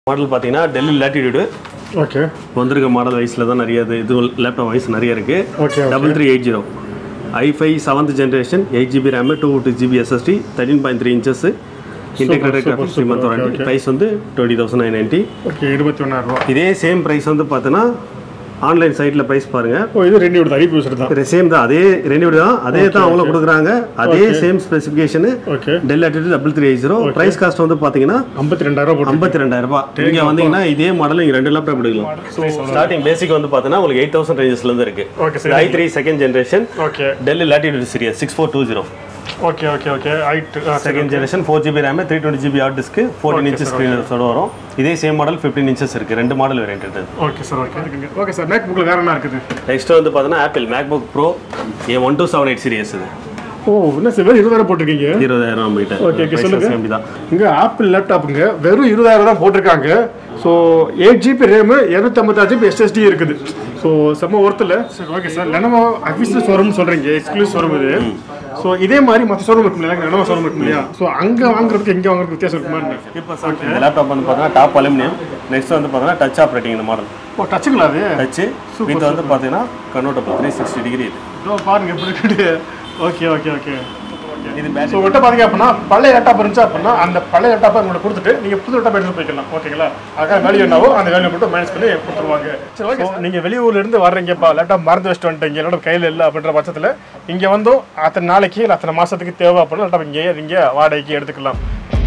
Model பார்த்தீங்கன்னா Delhi latitude okay இப்போ வந்திருக்க மாடல் வயசில் தான் நிறைய இது இது லேப்டாப் வயசு நிறைய இருக்குது okay double three eight zero I five seventh generation eight GB RAM two two GB SSD thirteen point three inches integrated super, graphics three month okay, warranty okay. Price வந்து twenty thousand nine ninety okay இருபத்தி ஒன்றாயிரம் ரூபா இதே same price வந்து பார்த்தோன்னா online சைட்டில் price பாருங்கள் ஓ இது ரெண்டு விடுது அறிவிப்பு விசிட் தான் சேம் தான் அதே ரெண்டு தான் அதே தான் அவங்களும் கொடுக்குறாங்க அதே சேம் ஸ்பெசிஃபிகேஷனு ஓகே டெல் ஆட்டிட்டு double three eight zero price cost வந்து பார்த்தீங்கன்னா ஐம்பத்தி ரெண்டாயிரம் ரூபா போட்டு ஐம்பத்தி ரெண்டாயிரம் ரூபாய் நீங்கள் வந்தீங்கன்னா இதே மாடல் நீங்கள் ரெண்டு லேப்டாப் எடுக்கலாம் ஸ்டார்டிங் பேசிக் வந்து பார்த்தீங்கன்னா உங்களுக்கு எயிட் தௌசண்ட் ரேஞ்சஸ்லேருந்து இருக்கு ஓகே சரி I three second generation okay Dell Latitude series six four two zero okay okay okay height second generation four GB RAM three twenty GB hard disk fourteen inches ஸ்க்ரீனோட வரும் இதே same model fifteen inches இருக்குது ரெண்டு model variant இருக்குது okay sir okay இருக்குங்க okay sir மேக் புக்கில் வேற என்ன இருக்குது நெக்ஸ்ட் வந்து பார்த்தீங்கன்னா Apple MacBook Pro A one two seven eight series இது ஓ என்ன சார் வெறும் இருபதாயிரம் போட்டிருக்கீங்க இருபதாயிரம் Okay, okay, நம்மகிட்ட சொல்லுங்க. சேம் தான் இங்கே ஆப்பிள் லேப்டாப்புங்க வெறும் இருபதாயிரம் தான் போட்டிருக்காங்க ஸோ எயிட் ஜிபி ரேமு இரநூத்தம்பத்தாறு ஜிபி எஸ்எஸ்டி இருக்குது ஸோ செம்ம ஒருத்தில் சரி ஓகே சார் லெனவோ அஃபீஷியல் ஷோரூம்னு சொல்கிறீங்க எக்ஸ்க்ளூசிவ் ஷோரூம் இது ஸோ இதே மாதிரி மற்ற ஷோரூம் இருக்கும் இல்லையா லெனவோ ஷோரூம் இருக்கும் இல்லையா ஸோ அங்கே வாங்குறதுக்கு இங்கே வாங்குறதுக்கு வித்தியாசம் இருக்குமா என்ன? இப்போ சார் இந்த லேப்டாப் வந்து பார்த்தீங்கன்னா டாப் அலுமினியம் நெக்ஸ்ட் வந்து பார்த்தீங்கன்னா டச் ஆப்ரேட்டிங் இந்த மாடல் ஓ டச்சுங்களா அது டச்சு இது வந்து பார்த்தீங்கன்னா கன்வெர்டபிள் த்ரீ சிக்ஸ்டி டிகிரி இது இதோ பாருங்க எப்படி இருக்குது ஓகே ஓகே ஓகே இது ஸோ உங்கள்கிட்ட பார்த்தீங்க அப்படின்னா பழைய லேப்டாப் இருந்துச்சு அப்படின்னா அந்த பழைய லேப்டாப்பை உங்களுக்கு கொடுத்துட்டு நீங்கள் புது லேப்டாப் எடுத்து போய்க்கலாம் ஓகேங்களா அதுக்காக வேல்யூ என்னவோ அந்த வேல்யூ மட்டும் மேனேஜ் பண்ணி கொடுத்துருவாங்க சரி ஓகே நீங்கள் வெளியூர்ல இருந்து வர்றீங்கப்பா லேப்டாப் மறந்து வச்சுட்டு வந்துட்டீங்க லேப்டாப் கையில் இல்லை அப்படின்ற பட்சத்தில் இங்கே வந்தும் அத்தனை நாளைக்கு இல்லை அத்தனை மாதத்துக்கு தேவை அப்படின்னா லேப்டாப் இங்கே இங்கே வாடகைக்கு எடுத்துக்கலாம்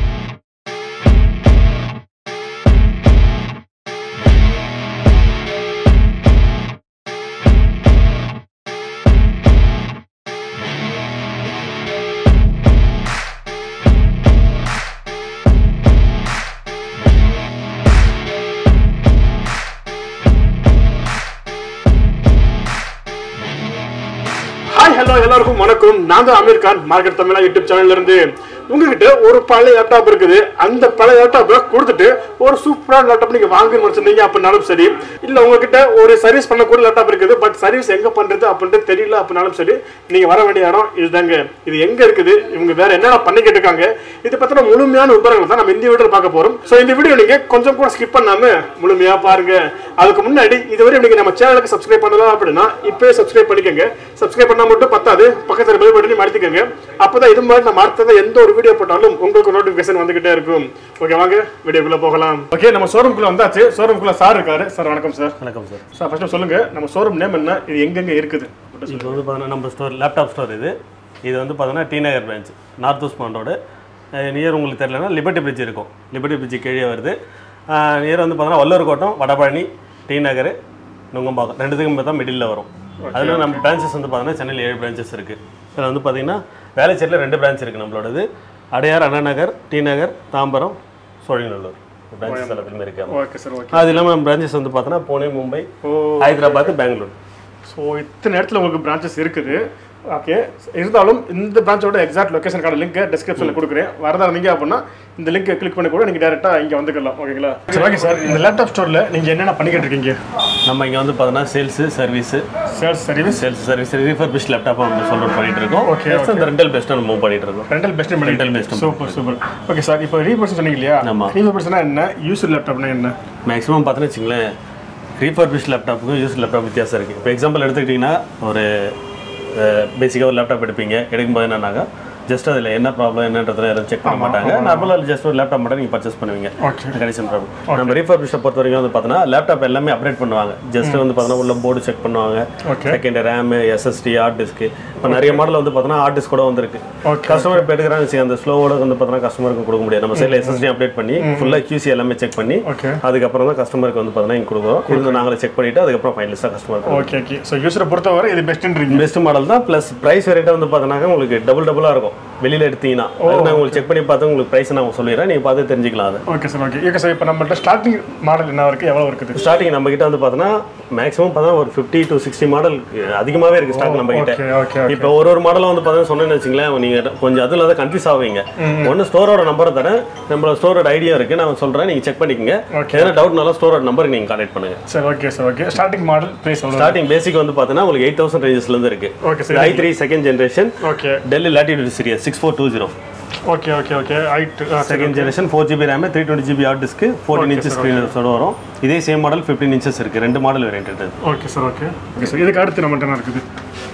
ஹாய் ஹலோ எல்லாருக்கும் வணக்கம் நான் தான் அமீர் கான் மார்க்கெட் தமிழா யூடியூப் சேனல்ல இருந்து உங்ககிட்ட ஒரு பழைய லேப்டாப் இருக்குது அந்த பழைய லேப்டாப்பை கொடுத்துட்டு ஒரு சூப்பரான லேப்டாப் நீங்க வாங்கணும்னு வச்சிருந்தீங்க அப்படின்னாலும் சரி இல்ல உங்ககிட்ட ஒரு சர்வீஸ் பண்ணக்கூடிய லேப்டாப் இருக்குது பட் சர்வீஸ் எங்க பண்றது அப்படின்ட்டு தெரியல அப்படின்னாலும் சரி நீங்க வர வேண்டிய இடம் இதுதாங்க இது எங்க இருக்குது இவங்க வேற என்னென்ன பண்ணிக்கிட்டு இருக்காங்க இது பத்தின முழுமையான விவரங்கள் தான் நம்ம இந்த வீடியோ பார்க்க போறோம் ஸோ இந்த வீடியோ நீங்க கொஞ்சம் கூட ஸ்கிப் பண்ணாம முழுமையா பாருங்க அதுக்கு முன்னாடி இதுவரை நீங்க நம்ம சேனலுக்கு சப்ஸ்கிரைப் பண்ணலாம் அப்படின்னா இப்பவே சப்ஸ்கிரைப் பண்ணிக்கோங்க சப்ஸ்கிரைப் பண்ணா மட்டும் பத்தாது பக்கத்துல பெல் பட்டனையும் அழுத்திக்கோங்க அப்பதான் இது மாதிரி நம்ம அடுத்தது எந்த ஒரு வீடியோ போட்டாலும் உங்களுக்கு நோட்டிபிகேஷன் வந்துகிட்டே இருக்கும் ஓகே வாங்க வீடியோக்குள்ள போகலாம் ஓகே நம்ம ஷோரூம்குள்ள வந்தாச்சு ஷோரூம்குள்ள சார் இருக்காரு சார் வணக்கம் சார் வணக்கம் சார் சார் ஃபர்ஸ்ட் சொல்லுங்க நம்ம ஷோரூம் நேம் என்ன இது எங்கெங்க இருக்குது இப்போ வந்து பார்த்தீங்கன்னா நம்ம ஸ்டோர் லேப்டாப் ஸ்டோர் இது இது வந்து பார்த்தீங்கன்னா T Nagar branch north Usman road near உங்களுக்கு தெரியலனா லிபர்ட்டி பிரிட்ஜ் இருக்கும் லிபர்ட்டி பிரிட்ஜ் கீழே வருது நியர் வந்து பார்த்தீங்கன்னா வல்லூர் கோட்டம் வடபழனி டி நகர் நுங்கம்பாக்கம் ரெண்டுத்துக்கும் தான் மிடில் வரும் அதில் நம்ம பிரான்ச்சஸ் வந்து பார்த்தீங்கன்னா சென்னையில் ஏழு பிரான்ச்சஸ் இருக்குது இதில் வந்து பார்த்தீங்கன்னா வேலைச்சேரியில் ரெண்டு பிரான்ச் இருக்குது நம்மளோடது அடையார் அண்ணா நகர் டி நகர் தாம்பரம் சோழிநல்லூர் பிரான்ச்சஸ் எல்லாத்துலேயுமே இருக்குது ஓகே சார் ஓகே அது இல்லாமல் பிரான்ச்சஸ் வந்து பார்த்தோன்னா புனே மும்பை ஓ ஹைதராபாத் பெங்களூர் ஸோ இத்தனை இடத்துல உங்களுக்கு பிரான்ச்சஸ் இருக்குது ஓகே இருந்தாலும் இந்த பிரான்ச்சோட எக்ஸாக்ட் லொகேஷனுக்கான லிங்க் டிஸ்கிரிப்ஷனில் கொடுக்குறேன் வரதா இருந்தீங்க அப்படின்னா இந்த லிங்கை கிளிக் பண்ணி கூட நீங்கள் டேரெக்டாக இங்கே வந்துக்கலாம் ஓகேங்களா சரி ஓகே சார் இந்த லேப்டாப் ஸ்டோரில் நீங்கள் என்னென்ன பண்ணிக்கிட்டு இருக்கீங்க நம்ம இங்கே வந்து பார்த்தோன்னா sales service sales service sales service refurbish laptop நம்ம சொல்லிட்டு பண்ணிட்டு இருக்கோம் Okay, Next இந்த ரெண்டல் பெஸ்ட்டாக நம்ம மூவ் பண்ணிட்டு இருக்கோம் rental best Rental best. Super super okay sir இப்போ ரீபர்ஸ் சொன்னீங்க இல்லையா ஆமா. ரீபர்ஸ்னா என்ன யூசர் லேப்டாப்னா என்ன மேக்ஸிமம் பார்த்தோன்னு வச்சுங்களேன் ரீஃபர்பிஷ் லேப்டாப்புக்கும் யூஸ் லேப்டாப் வித்தியாசம் இருக்குது இப்போ எக்ஸாம்பிள் எடுத்துக்கிட்டிங்கன்னா ஒரு பேசிக்காக ஒரு லேப்டாப் எடுப்பீங்க எடுக்கும்போது என்னன்னாக்கா ஜஸ்ட் அதில் என்ன ப்ராப்ளம் என்னன்றதுல யாரும் செக் பண்ண மாட்டாங்க நார்மலாக ஜஸ்ட் ஒரு லேப்டாப் மட்டும் நீங்கள் பர்ச்சேஸ் பண்ணுவீங்க ஓகே கண்டிஷன் ப்ராப்ளம் நம்ம ரீஃபர்பிஷை பொறுத்த வரைக்கும் வந்து பார்த்தோன்னா லேப்டாப் எல்லாமே அப்டேட் பண்ணுவாங்க ஜஸ்ட் வந்து பார்த்தோன்னா உள்ள போர்டு செக் பண்ணுவாங்க okay second RAM SSD hard disk இப்போ நிறைய மாடல் வந்து பார்த்தோன்னா ஹார்ட் டிஸ்க் கூட வந்திருக்கு ஓகே கஸ்டமர் இப்போ எடுக்கிறாங்க வச்சுக்கோங்க, அந்த ஸ்லோவோட வந்து பார்த்தோன்னா கஸ்டமருக்கு கொடுக்க முடியாது நம்ம சைடில் எஸ்எஸ்டி அப்டேட் பண்ணி ஃபுல்லாக QC எல்லாமே செக் பண்ணி ஓகே அதுக்கப்புறம் தான் கஸ்டமருக்கு வந்து பார்த்தோன்னா இங்கே கொடுக்குறோம் கொடுத்து நாங்களே செக் பண்ணிவிட்டு அதுக்கப்புறம் ஃபைனலிஸ்ட்டாக கஸ்டமருக்கு ஓகே ஓகே ஸோ யூஸரை பொறுத்தவரை இது பெஸ்ட்டுன்றீங்க பெஸ்ட் மாடல் தான் ப்ளஸ் ப்ரைஸ் ரேட்டாக வந்து பார்த்தோன்னாக்கா உங்களுக்கு டபுள் டபுளாக இருக்கும் வெளியில் எடுத்தீங்கன்னா அது நான் உங்களுக்கு செக் பண்ணி பார்த்து உங்களுக்கு ப்ரைஸ் நான் சொல்லிடுறேன் நீங்கள் பார்த்து தெரிஞ்சுக்கலாம் அது okay sir okay okay sir இப்போ நம்மள்ட்ட ஸ்டார்டிங் மாடல் என்ன இருக்குது எவ்வளோ இருக்குது ஸ்டார்டிங் நம்ம கிட்ட வந்து பார்த்தோன்னா மேக்ஸிமம் பார்த்தா ஒரு ஃபிஃப்டி டு சிக்ஸ்டி மாடல் அதிகமாகவே இருக்குது ஸ்டாக் நம்ம கிட்ட ஓகே ஓகே இப்போ ஒரு ஒரு மாடலும் வந்து பார்த்தீங்கன்னா சொன்னேன்னு வச்சுங்களேன் நீங்கள் கொஞ்சம் அதில் தான் கன்ஃபியூஸ் ஆவீங்க ஒன்று ஸ்டோரோட நம்பரை தரேன் நம்மளோட ஸ்டோரோட ஐடியா இருக்குது நான் சொல்கிறேன் நீங்கள் செக் பண்ணிக்கங்க Okay. எதனா டவுட்னாலும் ஸ்டோரோட நம்பருக்கு நீங்கள் கான்டாக்ட் பண்ணுங்க சரி okay sir okay starting model price எவ்வளோ ஸ்டார்டிங் பேசிக் வந்து பார்த்தீங்கன்னா உங்களுக்கு எயிட் தௌசண்ட் ரேஞ்சஸ்லேருந்து இருக்குது okay sir I three second generation okay Dell Latitude series six four two zero okay okay okay height second generation four GB RAM three twenty GB hard disk fourteen Okay, inches sir, ஸ்க்ரீனோட வரும் இதே same model fifteen inches இருக்குது ரெண்டு model variant இது okay sir okay okay sir இதுக்கு அடுத்து நம்மகிட்ட என்ன இருக்குது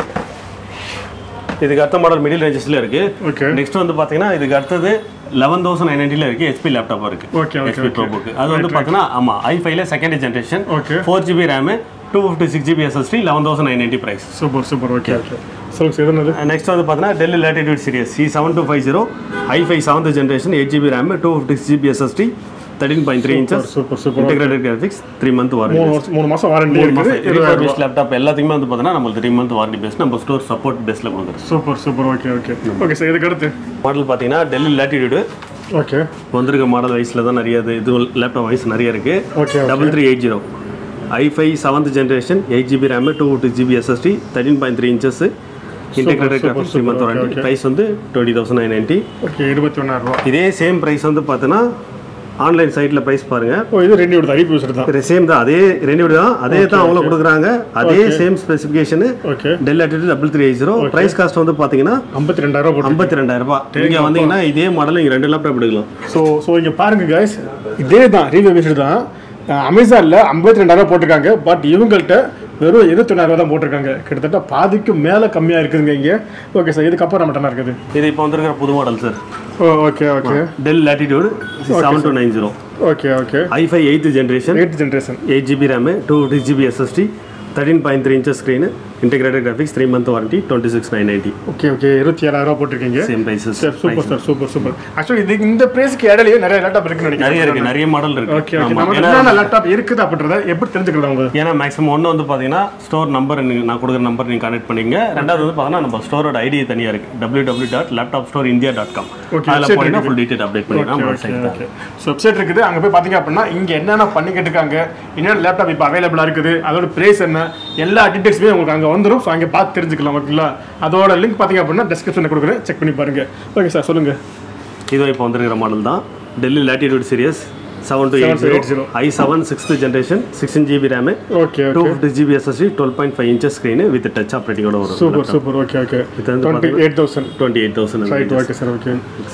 இதுக்கு அடுத்த மாடல் மிடில் ரேஞ்சஸில் இருக்குது ஓகே நெக்ஸ்ட் வந்து பார்த்தீங்கன்னா இதுக்கு அடுத்தது லெவன் தௌசண்ட் நைன் நைன்ட்டியில் இருக்குது ஹெச்பி லேப்டாப் இருக்குது okay okay HP ProBook அது வந்து பார்த்தீங்கன்னா ஆமாம் ஐ ஃபைவ்ல second generation okay four GB RAM two fifty six GB SSD eleven thousand nine ninety price super super okay okay சொல்லுங்க sir என்னது நெக்ஸ்ட் வந்து பார்த்தீங்கன்னா Dell Latitude series C seven two five zero I five seventh generation eight GB RAM two fifty six GB SSD thirteen point three inches super super integrated graphics three month warranty மூணு வருஷம் மூணு மாதம் warranty இருக்குது இருபதாயிரம் ரூபா. Laptop எல்லாத்துக்குமே வந்து பார்த்தீங்கன்னா நம்மளுக்கு த்ரீ மந்த் வாரண்டி பேஸ் நம்ம ஸ்டோர் சப்போர்ட் பேஸில் கொடுக்குறோம் super super okay okay okay sir இதுக்கு அடுத்து மாடல் பார்த்தீங்கன்னா டெல் லேட்டிடியூடு ஓகே இப்போ வந்திருக்க மாடல் வயசில் தான் நிறைய இது இது லேப்டாப் வயசு நிறைய இருக்குது okay double three eight zero I five seventh generation eight GB RAM two two GB SSD thirteen point three inches integrated super, graphics three month super, warranty okay, okay. Price வந்து twenty thousand nine ninety okay இருபத்தி ஒன்றாயிரம் ரூபா இதே same price வந்து பார்த்தீங்கன்னா online சைட்டில் price பாருங்கள் ஓ இது ரெண்டு விடுது ஐபி விசிட் தான் சேம் தான் அதே ரெண்டு தான் அதே தான் அவங்களும் கொடுக்குறாங்க அதே சேம் ஸ்பெசிஃபிகேஷனு ஓகே டெல் ஆட்டிட்டு double three eight zero price cost வந்து பார்த்தீங்கன்னா ஐம்பத்தி ரெண்டாயிரம் போட்டு ஐம்பத்தி ரெண்டாயிரம் ரூபாய் நீங்கள் வந்தீங்கன்னா இதே மாடல் நீங்கள் ரெண்டு லேப்டாப் எடுக்கலாம் ஸோ ஸோ இங்கே பாருங்க guys இதே தான் ரீவியூ விசிட் தான் அமேசானில் ஐம்பத்தி ரெண்டாயிரம் போட்டிருக்காங்க பட் இவங்கள்ட்ட வெறும் இருபத்தொன்னாயிரம் தான் போட்டிருக்காங்க கிட்டத்தட்ட பாதிக்கும் மேலே கம்மியாக இருக்குதுங்க இங்கே ஓகே சார் இதுக்கப்புறம் நம்மகிட்ட என்ன இருக்குது இது இப்போ வந்திருக்கிற புது மாடல் சார் ஓ okay okay Dell Latitude seven two nine zero okay okay I five eighth generation eight generation eight GB RAM two fifty GB SSD thirteen point three inches screen integrated graphics three month warranty twenty six nine eighty okay okay இருபத்தி ஏழாயிரம் போட்டிருக்கீங்க same prices sir super sir super super actually இது இந்த பிரைஸ்க்கு இடையிலேயே நிறைய laptop இருக்குன்னு நினைக்கிறேன் நிறைய இருக்குது நிறைய மாடல் ஓகே இருக்குது ஓகே ஆமாம் நம்ம ஏன்னா என்னென்ன லேப்டாப் இருக்குது அப்படின்றத எப்படி தெரிஞ்சுக்கலாம் அவங்க ஏன்னா மேக்ஸிமம் ஒன்று வந்து பார்த்தீங்கன்னா ஸ்டோர் நம்பர் நான் கொடுக்குற நம்பர் நீங்கள் கனெக்ட் பண்ணிங்க ரெண்டாவது வந்து பார்த்தீங்கன்னா நம்ம ஸ்டோரோட ஐடி தனியாக இருக்குது W W dot laptop store India dot com Okay, அதில் website போனீங்கன்னா ஃபுல் டீட்டெயில் அப்டேட் பண்ணிக்கலாம் நம்ம சைட் தான் ஓகே ஸோ வெப்சைட் இருக்குது அங்கே போய் பார்த்தீங்க அப்படின்னா இங்கே என்னென்ன பண்ணிக்கிட்டு இருக்காங்க என்னென்ன லேப்டாப் இப்போ அவைலபிளாக இருக்குது அதோட ப்ரைஸ் என்ன எல்லா டீட்டெயில்ஸுமே உங்களுக்கு அங்கே வந்துடும் ஸோ அங்கே பார்த்து தெரிஞ்சுக்கலாம் ஓகேங்களா அதோட லிங்க் பார்த்தீங்க அப்படின்னா டிஸ்கிரிப்ஷனில் கொடுக்குறேன் செக் பண்ணி பாருங்க ஓகே சார் சொல்லுங்கள் இது இப்போ வந்திருக்கிற மாடல் தான் Dell Latitude series seven two eight zero 7280. I seven sixth generation sixteen GB RAM okay two okay fifty GB SSD twelve point five inches screen with touch ஆப்ரேட்டிங்கோட வரும் super super okay okay இது வந்து twenty eight thousand twenty eight thousand right okay sir okay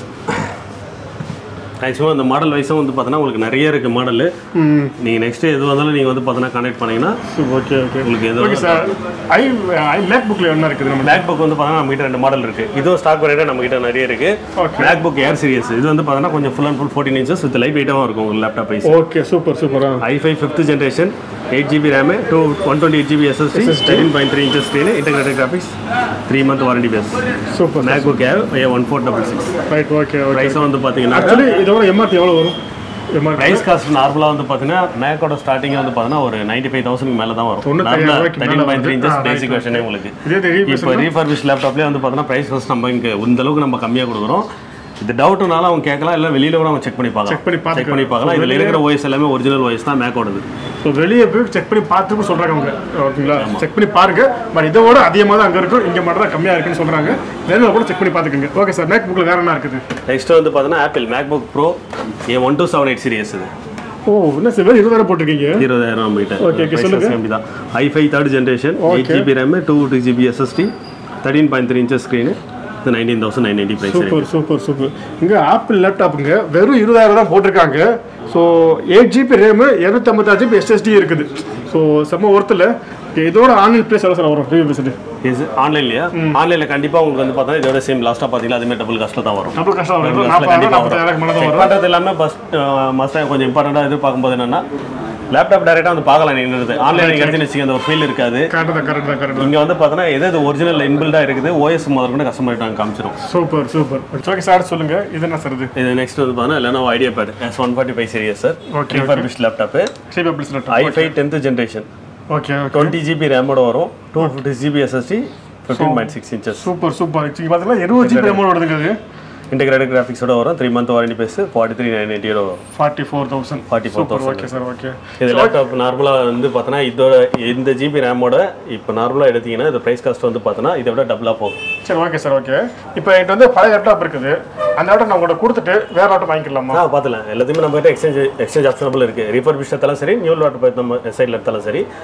maximum அந்த model வைஸும் வந்து பார்த்தீங்கன்னா உங்களுக்கு நிறைய இருக்குது மாடல் ம் நீங்கள் நெக்ஸ்ட் எது வந்தாலும் நீங்கள் வந்து பார்த்தீங்கன்னா கனெக்ட் பண்ணீங்கன்னா ஓகே ஓகே உங்களுக்கு எது ஓகே சார் ஐ ஐ மேக் புக்கில் என்ன இருக்குது நம்ம மேக் புக் வந்து பார்த்தீங்கன்னா நம்ம கிட்ட ரெண்டு மாடல் இருக்கு இதுவும் ஸ்டாக் வேரியண்ட் நம்ம கிட்ட நிறைய இருக்கு Okay. MacBook Air series இது வந்து பார்த்தீங்கன்னா கொஞ்சம் full and full fourteen inches with light வெயிட்டாகவும் இருக்கும் உங்கள் லேப்டாப் வைஸ் ஓகே சூப்பர் சூப்பரா I five fifth generation eight GB RAM two one twenty eight GB SSD thirteen point three inches screen integrated graphics three month warranty base super MacBook Air A one four double six right okay okay ப்ரைஸும் வந்து பார்த்தீங்கன்னா actually இதோட MRP எவ்வளோ வரும் MRP price cost நார்மலாக வந்து பார்த்தீங்கன்னா மேக்கோட starting வந்து பார்த்தீங்கன்னா ஒரு நைன்டி ஃபைவ் தௌசண்ட் மேலே தான் வரும் தொண்ணூத்தாயிரம் ரூபாய்க்கு மேல தேர்ட்டின் பாயிண்ட் த்ரீ வருது. இன்ச்சஸ் ஆ, பேசிக் வெர்ஷனே உங்களுக்கு இதே தெரியும் இப்போ ரீஃபர்பிஷ் லேப்டாப்லேயே வந்து பார்த்தீங்கன்னா ப்ரைஸ் ஃபஸ்ட் நம்ம இங்கே இந்த அளவுக்கு நம்ம கம்மியாக கொடுக்குறோம் இது டவுட்னால அவங்க கேட்கலாம் இல்லை வெளியில கூட அவங்க செக் பண்ணி பார்க்கலாம் Check பண்ணி பார்த்துக்கலாம். செக் பண்ணி பார்க்கலாம் இதில் இருக்கிற வாய்ஸ் எல்லாமே ஒரிஜினல் வாய்ஸ் தான் மேக்கோடது ஸோ வெளியே போய் செக் பண்ணி பார்த்துட்டு சொல்கிறாங்க அவங்க ஓகேங்களா செக் பண்ணி பாருங்க பட் இதோட அதிகமாக தான் அங்கே இருக்கும் இங்கே மட்டும் தான் கம்மியாக இருக்குன்னு சொல்கிறாங்க வேணும் கூட செக் பண்ணி பார்த்துக்கோங்க ஓகே சார் மேக் புக்கில் வேறு என்ன இருக்குது நெக்ஸ்ட் வந்து பார்த்தீங்கன்னா Apple MacBook Pro A one two seven eight series இது ஓ என்ன சார் வேறு இருபதாயிரம் போட்டிருக்கீங்க இருபதாயிரம் நம்ம Okay, okay, கிட்ட சொல்லுங்க. கம்மி தான் I five third generation eight Okay. GB RAM two two GB SSD thirteen point three inches screen இது nineteen thousand nine ninety price super super super இங்கே ஆப்பிள் லேப்டாப்புங்க வெறும் இருபதாயிரம் தான் போட்டிருக்காங்க ஸோ எயிட் ஜிபி ரேமு இரநூத்தம்பத்தாறு ஜிபி எஸ்எஸ்டி இருக்குது so செம்ம ஒருத்தில் இதோட ஆன்லைன் ப்ரைஸ் எவ்வளோ சார் வரும் ரிவ்யூ பேசிட்டு இது ஆன்லைன்லையா ஆன்லைனில் கண்டிப்பாக உங்களுக்கு வந்து பார்த்தா இதோட சேம் லாஸ்ட்டாக பார்த்தீங்கன்னா அதுமாதிரி டபுள் காஸ்ட்டில் தான் வரும் நம்ம கஷ்டம் வரும் Double நாற்பதாயிரம் கண்டிப்பா நாற்பத்தாயிரம் மேலே தான் Check வரும் பண்றது எல்லாமே ஃபஸ்ட் மஸ்ட்டாக கொஞ்சம் இம்பார்ட்டண்ட்டாக எதிர்பார்க்கும் போது என்னன்னா லேப்டாப் டேரெக்டாக வந்து பார்க்கலாம் நீங்கள் ஆன்லைன் நீங்கள் எடுத்து வச்சுக்க அந்த ஒரு ஃபீல் இருக்காது கரெக்ட் தான் கரெக்ட் தான் கரெக்ட் தான் இங்கே வந்து பார்த்தோன்னா எது இது ஒரிஜினல் இன்பில்டாக இருக்குது ஓஎஸ் முதல் கூட கஸ்டமர் நாங்கள் காமிச்சிரும் சூப்பர் சூப்பர் ஓகே சார் சொல்லுங்க இது என்ன சார் இது இது நெக்ஸ்ட் வந்து பார்த்தீங்கன்னா Lenovo IdeaPad S one forty five series sir Okay, refurbish laptop cheap அப்ளிஸ் i five tenth generation okay okay twenty GB ரேமோட வரும் two fifty GB SSD fifteen point six inches super super இங்கே பார்த்தீங்கன்னா இருபது GB ரேமோட வருதுங்க அது integrated கிராஃபிக்ஸோட வரும் three month warranty base forty three nine எயிட்டியோட வரும் forty four thousand 44,000. Super okay sir okay இது லேப்டாப் நார்மலாக வந்து பார்த்தோன்னா இதோட இந்த ஜிபி ரேமோட இப்போ நார்மலாக எடுத்தீங்கன்னா இது ப்ரைஸ் காஸ்ட் வந்து பார்த்தோன்னா இதை விட டபுளாக போகும் சரி ஓகே சார் ஓகே இப்போ என்கிட்ட வந்து பழைய லேப்டாப் இருக்குது அந்த லேப்டாப் நான் உங்கள்கிட்ட கொடுத்துட்டு வேற லேப்டாப் வாங்கிக்கலாமா ஆ பார்த்துலாம் எல்லாத்தையுமே நம்ம கிட்ட எக்ஸ்சேஞ்ச் எக்ஸ்சேஞ்ச் ஆப்ஷனபிள் இருக்குது ரீஃபர்பிஷ் எடுத்தாலும் சரி நியூ லேப்டாப் நம்ம சைடில் எடுத்தாலும் சரி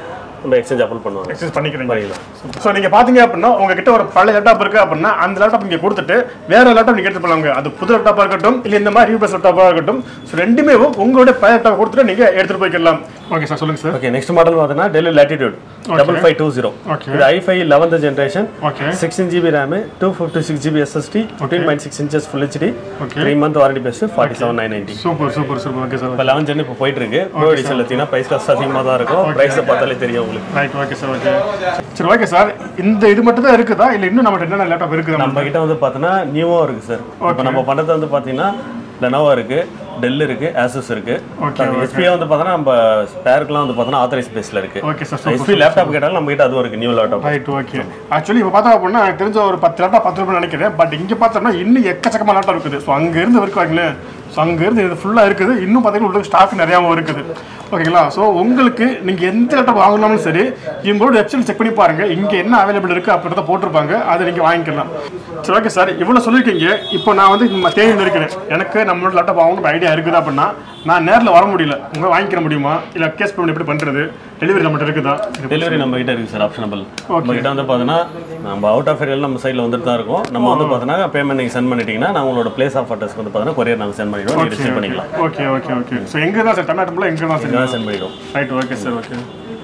நம்ம எக்ஸ்சேஞ்ச் அப்ளை பண்ணுவாங்க எக்ஸஸ் பண்ணிக்கிறீங்க பண்ணிக்கலாம் ஸோ நீங்க பாத்தீங்க அப்படின்னா உங்ககிட்ட ஒரு பழைய லேப்டாப் இருக்கு அப்படின்னா அந்த லேப்டாப் இங்க கொடுத்துட்டு வேற லேப்டாப் நீங்க எடுத்து போலாங்க அது புது லேப்டாப்பா இருக்கட்டும் இல்ல இந்த மாதிரி யூபிஎஸ் லேப்டாப்பா இருக்கட்டும் ஸோ ரெண்டுமே உங்களுடைய பழைய லேப்டாப் கொடுத்துட்டு நீங்க எடுத்துட்டு போய்க்கலாம் ஓகே சார் சொல்லுங்க சார் ஓகே நெக்ஸ்ட் மாடல் பார்த்தீங்கன்னா Dell latitude double five two zero Okay. இது i five eleventh generation okay sixteen GB RAM two fifty six GB SSD fifteen point six inches full HD Okay. Three month warranty best forty seven nine ninety super super super okay sir இப்போ eleven gen இப்போ போயிட்டு இருக்கு pro edition பார்த்தீங்கன்னா price cost அதிகமாக தான் இருக்கும் ப்ரைஸை பார்த்தாலே தெரியும் உங்களுக்கு ரைட் ஓகே சார் ஓகே சரி ஓகே சார் இந்த இது மட்டும் தான் இருக்குதா இல்ல இன்னும் நம்ம என்னென்ன லேப்டாப் இருக்குதா நம்ம கிட்ட வந்து பார்த்தோன்னா நியூவாக இருக்கு சார் இப்போ நம்ம பண்ணுறது வந்து பார்த்தீங்கன்னா லெனோவா இருக்கு டெல் இருக்கு ஆசஸ் இருக்கு Okay, எஸ்பியா வந்து பார்த்தோன்னா நம்ம ஸ்பேருக்குலாம் வந்து பார்த்தோன்னா ஆத்தரைஸ் பேஸில் இருக்கு ஓகே சார் எஸ்பி லேப்டாப் கேட்டாலும் நம்ம கிட்ட அதுவும் இருக்கு new laptop right okay actually இப்போ பார்த்தா அப்படின்னா எனக்கு தெரிஞ்ச ஒரு பத்து லேப்டாப் பத்து ரூபாய் நினைக்கிறேன் பட் இங்கே பார்த்தோம்னா இன்னும் எக்கச்சக்கமான லேப்டாப் இருக்குது ஸோ அங்கே இருந்து இருக்காங்களேன் ஸோ அங்கே இருந்து இது ஃபுல்லாக இருக்குது இன்னும் பார்த்தீங்கன்னா உங்களுக்கு ஸ்டாக் நிறையாவும் இருக்குது ஓகேங்களா ஸோ உங்களுக்கு நீங்கள் எந்த லேப்டாப் வாங்கினாலும் சரி இவங்களோட வெப்சைட் செக் பண்ணி பாருங்க இங்கே என்ன அவைலபிள் இருக்குது அப்படின்றத போட்டிருப்பாங்க அதை நீங்கள் வாங்கிக்கலாம் சரி ஓகே சார் இவ்வளோ சொல்லியிருக்கீங்க இப்போ நான் வந்து நம்ம தேனியில் இருக்கிறேன் எனக்கு நம்மளோட லேப்டாப் வாங்கணும் ஐடியா இருக்குது அப்படின்னா நான் நேரில் வர முடியல உங்களால் வாங்கிக்கிற முடியுமா இல்லை கேஸ் பேமெண்ட் எப்படி பண்ணுறது டெலிவரி நம்மகிட்ட இருக்குதா டெலிவரி நம்ம கிட்ட இருக்கு சார் ஆப்ஷனபிள் நம்ம கிட்ட வந்து பார்த்தீங்கன்னா நம்ம அவுட் ஆஃப் ஏரியாவில் நம்ம சைடில் வந்துட்டு தான் இருக்கும் நம்ம வந்து பார்த்தீங்கன்னா பேமெண்ட் நீங்கள் சென்ட் பண்ணிட்டீங்கன்னா நான் உங்களோட பிளேஸ் ஆஃப் அட்ரஸ்க்கு வந்து பார்த்தீங்கன்னா கொரியர் நாங்கள் சென்ட் பண்ணிடுவோம் நீங்கள் ரிசீவ் பண்ணிக்கலாம் ஓகே ஓகே ஓகே ஸோ எங்கே தான் சார் தமிழ்நாட்டுல எங்கே தான் சார் இதெல்லாம் சென்ட் பண்ணிடுவோம் ரைட் ஓகே சார் ஓகே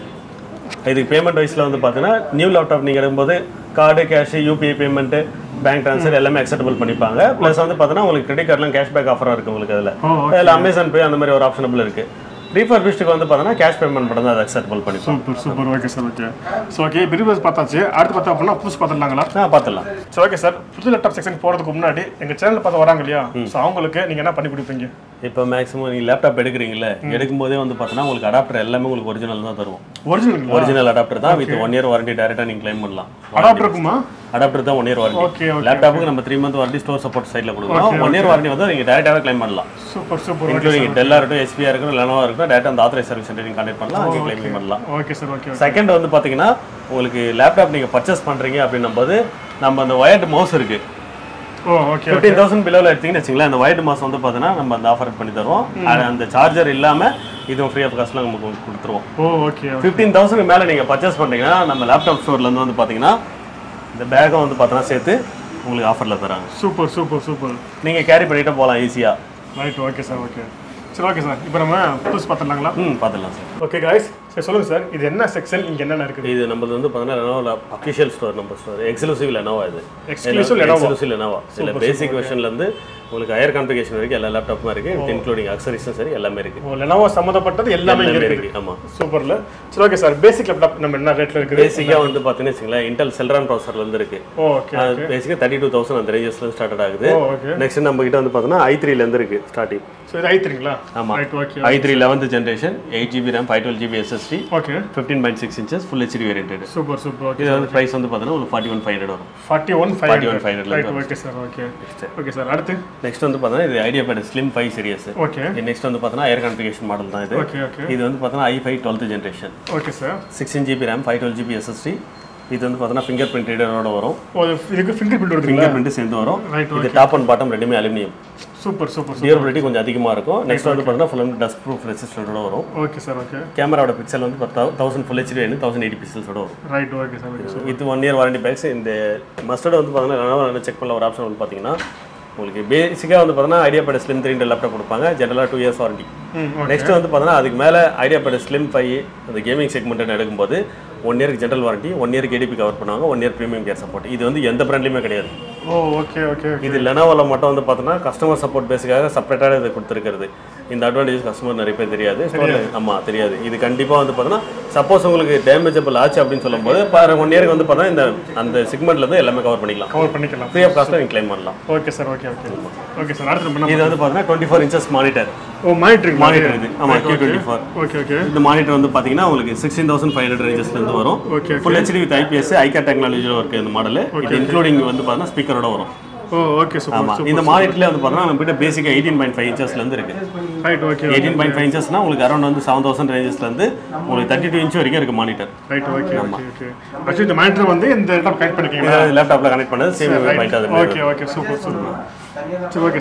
இதுக்கு பேமெண்ட் வைஸில் வந்து பார்த்தீங்கன்னா நியூ லேப்டாப் நீங்கள் எடுக்கும்போது card cash UPI payment bank transfer எல்லாமே அக்செப்டபிள் பண்ணிப்பாங்க ப்ளஸ் வந்து பார்த்தீங்கன்னா உங்களுக்கு கிரெடிட் கார்டெலாம் கேஷ்பேக் ஆஃபராக இருக்குது உங்களுக்கு அதில் ஓ அதில் அமேசான் பே அந்த மாதிரி ஒரு ஆப்ஷனபிள் இருக்குது ரீஃபர்பிஷ்டுக்கு வந்து பார்த்தீங்கன்னா கேஷ் பேமெண்ட் மட்டும் தான் அதை அக்செப்டபிள் பண்ணிப்போம் super super okay sir okay so okay previous பார்த்தாச்சு அடுத்து பார்த்தா அப்படின்னா புதுசு பார்த்துடலாங்களா ஆ பார்த்துடலாம் சரி ஓகே சார் புது லேப்டாப் செக்ஷன் போகிறதுக்கு முன்னாடி எங்கள் சேனல் பார்த்து வராங்க இல்லையா ஸோ அவங்களுக்கு நீங்கள் என்ன பண்ணி கொடுப்பீங்க இப்போ மேக்ஸிமம் நீங்கள் லேப்டாப் எடுக்கிறீங்களே எடுக்கும்போதே வந்து பார்த்தீங்கன்னா உங்களுக்கு அடாப்டர் எல்லாமே உங்களுக்கு ஒரிஜினல் தான் தருவோம் ஒரிஜினல் ஒரிஜினல் அடாப்டர் தான் வித் ஒன் இயர் வாரண்டி டேரெக்டாக நீங்கள் கிளைம் பண்ணலாம் அடாப்டர் இருக்குமா அடாப்டர் தான் one year warranty okay okay லேப்டாப்புக்கு நம்ம three month warranty store support சைடில் கொடுக்குறோம் ஒன் இயர் வாரண்டி வந்து நீங்கள் டேரெக்டாகவே கிளைம் பண்ணலாம் சூப்பர் சூப்பர் இன்க்ளூடிங் டெல்லாக இருக்கட்டும் எஸ்பியாக இருக்கட்டும் லெனோவா இருக்கட்டும் டேட்டா அந்த ஆத்தரைஸ் சர்வீஸ் சென்டர் நீங்கள் கான்டெக்ட் பண்ணலாம் அங்கே கிளைம் பண்ணலாம் ஓகே சார் ஓகே செகண்ட் வந்து பார்த்தீங்கன்னா உங்களுக்கு லேப்டாப் நீங்கள் பர்ச்சேஸ் பண்ணுறீங்க அப்படின்னும் போது நம்ம அந்த ஒயர்டு மவுஸ் இருக்குது ஓ ஓகே ஃபிஃப்டீன் தௌசண்ட் பிலோவில் எடுத்தீங்கன்னு வச்சுங்களேன் அந்த ஒயிட் மாஸ் வந்து பார்த்தீங்கன்னா நம்ம அந்த ஆஃபர் பண்ணி தருவோம் அது அந்த சார்ஜர் இல்லாமல் இதுவும் ஃப்ரீ ஆஃப் காஸ்ட்டில் நமக்கு கொடுத்துருவோம் ஓ ஓகே ஃபிஃப்டீன் தௌசண்ட் மேலே நீங்கள் பர்ச்சேஸ் பண்ணுறீங்கன்னா நம்ம லேப்டாப் ஸ்டோர்லேருந்து வந்து பார்த்தீங்கன்னா இந்த பேக்கை வந்து பார்த்தோன்னா சேர்த்து உங்களுக்கு ஆஃபரில் தராங்க சூப்பர் சூப்பர் சூப்பர் நீங்கள் கேரி பண்ணிட்டு போகலாம் ஈஸியாக ரைட் ஓகே சார் ஓகே சரி ஓகே சார் இப்போ நம்ம புதுசு பார்த்துடலாங்களா ம் பார்த்துடலாம் சார் ஓகே காய்ஸ் சரி சொல்லுங்கள் சார் இது என்ன செக்ஷன் இங்கே என்னென்ன இருக்குது இது நம்மளது வந்து பார்த்தீங்கன்னா லெனோவா அஃபிஷியல் ஸ்டோர் நம்ம ஸ்டோர் எக்ஸ்க்ளூசிவ் லெனோவா இது Exclusive Lenovo. எக்ஸ்க்ளூசிவ் லெனோவா இதில் பேசிக் வெர்ஷன்லேருந்து உங்களுக்கு ஹையர் கான்ஃபிகேஷன் வரைக்கும் எல்லா லேப்டாப்பும் இருக்குது வித் இன்க்ளூடிங் அக்சரிஸும் சரி எல்லாமே இருக்குது ஓ லெனோவோ சம்மந்தப்பட்டது எல்லாமே இங்கே எல்லாமே இருக்குது இருக்குது ஆமாம் சூப்பர்ல சரி ஓகே சார் பேசிக் லேப்டாப் நம்ம என்ன ரேட்ல இருக்குது பேசிக்காக வந்து பார்த்தீங்கன்னு வச்சுங்களேன் இன்டெல் செல்ரான் ப்ராசர்லேருந்து இருக்குது ஓகே பேசிக்காக தேர்ட்டி டூ தௌசண்ட் அந்த ரேஞ்சஸ்லேருந்து ஸ்டார்ட் ஆகுது ஓ ஓகே நெக்ஸ்ட் நம்ம கிட்ட வந்து பார்த்தீங்கன்னா ஐ த்ரீலேருந்து இருக்குது ஸ்டார்டிங் ஸோ இது ஐத்துறீங்களா ஆமா. Right okay i three eleventh generation eight GB RAM five twelve GB SSD okay fifteen point six inches full HD variant super super okay இது வந்து ப்ரைஸ் வந்து பார்த்தீங்கன்னா உங்களுக்கு ஃபார்ட்டி ஒன் ஃபைவ் ஹண்ட்ரட் வரும் forty one five 41,500 right okay sir okay okay sir அடுத்து next வந்து பார்த்தீங்கன்னா இது IdeaPad slim five series okay next வந்து பார்த்தீங்கன்னா ஏர் கான்ஃபிகேஷன் மாடல் தான் இது ஓகே ஓகே இது வந்து பார்த்தீங்கன்னா i five twelfth generation okay sir sixteen GB RAM five twelve GB SSD இது வந்து பார்த்தீங்கன்னா ஃபிங்கர் பிரிண்ட் ரீடரோட வரும் ஓ இது- இதுக்கு ஃபிங்கர் பிரிண்ட் வருதுங்களா ஃபிங்கர் பிரிண்ட் சேர்ந்து வரும் ரைட் இது டாப் அண்ட் பாட்டம் ரெண்டுமே aluminium super super super durability கொஞ்சம் அதிகமாக இருக்கும் நெக்ஸ்ட் வந்து பார்த்தீங்கன்னா ஃபுல் டஸ்ட் ப்ரூஃப் ரெசிஸ்டன்டோட வரும் ஓகே சார் ஓகே கேமராவோட பிக்சல் வந்து தௌசண்ட் ஃபுல் ஹெச்டி வேணும் தௌசண்ட் எயிட்டி பிக்சல்ஸோட வரும் ரைட் ஓகே சார் ஓகே இது ஒன் இயர் வாரண்டி பேக்ஸ் இந்த மஸ்டர்ட் வந்து பார்த்தீங்கன்னா செக் பண்ணல ஒரு ஆப்ஷன் வந்து பார்த்தீங்கன்னா உங்களுக்கு பேசிக்காக வந்து பார்த்தீங்கன்னா IdeaPad slim three laptop கொடுப்பாங்க ஜென்ரலாக டூ இயர்ஸ் வாரண்டி ம் ஓகே நெக்ஸ்ட் வந்து பார்த்தீங்கன்னா அதுக்கு மேலே ஐடியா பேட் ஸ்லிம் ஃபைவ் அந்த கேமிங் செக்மெண்ட் எடுக்கும்போது ஒன் இயருக்கு ஜென்ரல் வாரண்டி ஒன் இயருக்கு ஏடிபி கவர் பண்ணுவாங்க one year premium care support இது வந்து எந்த பிராண்ட்லையுமே கிடையாது ஓ ஓகே ஓகே இது லெனோவில் மட்டும் வந்து பார்த்தோன்னா கஸ்டமர் சப்போர்ட் பேஸுக்காக செப்பரேட்டாக இது கொடுத்துருக்கிறது இந்த அட்வான்டேஜ் கஸ்டமர் நிறைய பேர் தெரியாது ஸ்டோரில் ஆமாம் தெரியாது இது கண்டிப்பாக வந்து பார்த்தோன்னா சப்போஸ் உங்களுக்கு டேமேஜபிள் ஆச்சு அப்படின்னு சொல்லும்போது ஒன் இயருக்கு வந்து பார்த்தா இந்த அந்த செக்மெண்ட்லேருந்து எல்லாமே கவர் பண்ணிக்கலாம் கவர் பண்ணிக்கலாம் ஃப்ரீ ஆஃப் காஸ்ட்டில் நீங்கள் கிளைம் பண்ணலாம் okay sir okay okay okay sir அடுத்து நம்ம என்ன இது வந்து பார்த்தீங்கன்னா டுவெண்ட்டி ஃபோர் இன்ச்சஸ் மானிட்டர் ஓ மானிட்டரிங் மானிட்டர் இது ஆமாம் Q twenty four okay okay இந்த மானிட்டர் வந்து பார்த்தீங்கன்னா உங்களுக்கு சிக்ஸ்டீன் தௌசண்ட் ஃபைவ் ஹண்ட்ரட் ரேஞ்சஸ்லேருந்து வரும் okay full HD with IPS ஐகா டெக்னாலஜியோட இருக்குது இந்த மாடல் இது இன்க்ளூடிங் வந்து பார்த்தீங்கன்னா ஸ்பீக்கரோட வரும் ஓ ஓகே சூப்பர் ஆமாம் இந்த மானிட்டர்ல வந்து பார்த்தீங்கன்னா நம்ம கிட்ட பேசிக்காக எயிட்டீன் பாயிண்ட் ஃபைவ் இன்ச்சஸ்லேருந்து இருக்குது right okay eighteen point five இன்ச்சஸ்னா உங்களுக்கு அரௌண்ட் வந்து செவன் தௌசண்ட் ரேஞ்சஸ்லேருந்து உங்களுக்கு தேர்ட்டி டூ இன்ச் வரைக்கும் இருக்குது monitor right okay okay okay actually இந்த மானிட்டர் வந்து இந்த லேப்டாப் கனெக்ட் பண்ணிக்கிங்களா லேப்டாப்பில் கனெக்ட் பண்ணது சேம் பாயிண்ட் அது ஓகே ஓகே சூப்பர் சூப்பர் சரி ஓகே சார்